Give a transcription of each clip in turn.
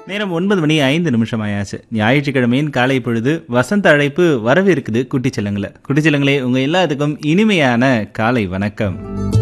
நேரம் ஒன்பது மணி ஐந்து நிமிஷம் ஆயாச்சு ஞாயிற்றுக்கிழமையின் காலை பொழுது வசந்த அழைப்பு வரவிருக்குது குட்டி செல்லங்கள குட்டி செல்லங்களே உங்க எல்லாத்துக்கும் இனிமையான காலை வணக்கம்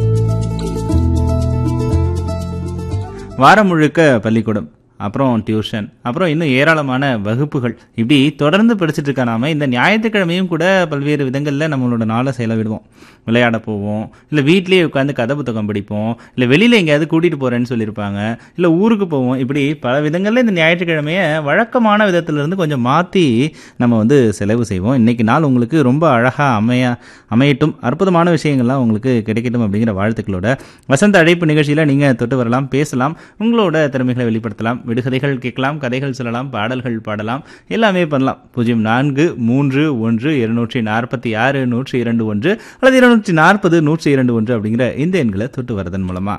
வாரம் முழுக்க பள்ளிக்கூடம் அப்புறம் டியூஷன் அப்புறம் இன்னும் ஏராளமான வகுப்புகள் இப்படி தொடர்ந்து படிச்சுட்டு இருக்க நாம இந்த ஞாயிற்றுக்கிழமையும் கூட பல்வேறு விதங்களில் நம்மளோட நாளை செலவிடுவோம் விளையாட போவோம் இல்லை வீட்லேயே உட்காந்து கதை புத்தகம் படிப்போம் இல்லை வெளியில் எங்கேயாவது கூட்டிகிட்டு போகிறேன்னு சொல்லியிருப்பாங்க இல்லை ஊருக்கு போவோம் இப்படி பல விதங்களில் இந்த ஞாயிற்றுக்கிழமையை வழக்கமான விதத்திலிருந்து கொஞ்சம் மாற்றி நம்ம வந்து செலவு செய்வோம் இன்னைக்கு நாள் உங்களுக்கு ரொம்ப அழகாக அமைய அமையட்டும் அற்புதமான விஷயங்கள்லாம் உங்களுக்கு கிடைக்கட்டும் அப்படிங்கிற வாழ்த்துக்களோட வசந்த அழைப்பு நிகழ்ச்சியில் நீங்கள் தொட்டு வரலாம் பேசலாம் உங்களோட திறமைகளை வெளிப்படுத்தலாம் விடுகதைகள் கேட்கலாம் கதைகள் சொல்லலாம் பாடல்கள் பாடலாம் எல்லாமே பண்ணலாம் பூஜ்ஜியம் நான்கு மூன்று ஒன்று இருநூற்றி நாற்பத்தி ஆறு நூற்றி இரண்டு ஒன்று அல்லது இருநூற்றி நாற்பது நூற்றி இரண்டு ஒன்று அப்படிங்கிற இந்த எண்களை தொட்டு வரதன் மூலமா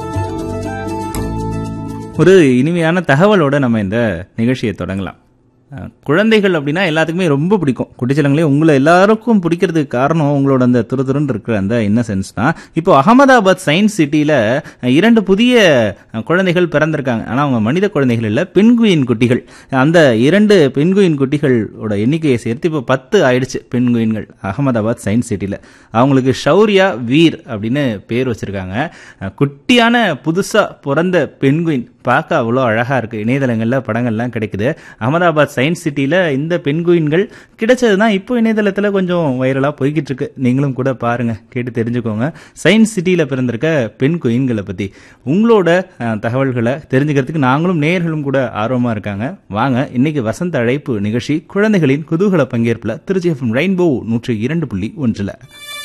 ஒரு இனிமையான தகவலோட நம்ம இந்த நிகழ்ச்சியை தொடங்கலாம் அஹ், குழந்தைகள் அப்படின்னா எல்லாத்துக்குமே ரொம்ப பிடிக்கும் குட்டிச்சலங்களே உங்களை எல்லாருக்கும் பிடிக்கிறதுக்கு காரணம் உங்களோட அந்த துருதுருன்னு இருக்கிற அந்த இன்னசென்ஸ் தான் இப்போ அகமதாபாத் சயின்ஸ் சிட்டியில் இரண்டு புதிய அஹ், குழந்தைகள் பிறந்திருக்காங்க ஆனால் அவங்க மனித குழந்தைகள் இல்லை பெண்குயின் குட்டிகள் அந்த இரண்டு பெண்குயின் குட்டிகளோட எண்ணிக்கையை சேர்த்து இப்போ பத்து ஆயிடுச்சு பெண்குயின்கள் அகமதாபாத் சயின்ஸ் சிட்டியில் அவங்களுக்கு ஷௌரியா வீர் அப்படின்னு பேர் வச்சிருக்காங்க அஹ், குட்டியான புதுசாக பிறந்த பெண்குயின் பார்க்க அவ்வளோ அழகாக இருக்குது இணையதளங்களில் படங்கள்லாம் கிடைக்குது அகமதாபாத் சயின்ஸ் சிட்டியில் இந்த பெண்குயின்கள் கிடைச்சது தான் இப்போ இணையதளத்தில் கொஞ்சம் வைரலாக போய்கிட்டு இருக்கு நீங்களும் கூட பாருங்கள் கேட்டு தெரிஞ்சுக்கோங்க சயின்ஸ் சிட்டியில் பிறந்திருக்க பெண் குயின்களை பற்றி உங்களோட அஹ், தகவல்களை தெரிஞ்சுக்கிறதுக்கு நாங்களும் நேயர்களும் கூட ஆர்வமாக இருக்காங்க வாங்க இன்னைக்கு வசந்த அழைப்பு நிகழ்ச்சி குழந்தைகளின் குதூகல பங்கேற்பில் திருச்சி எஃப்எம் ரெயின்போ நூற்றி இரண்டு புள்ளி ஒன்றில்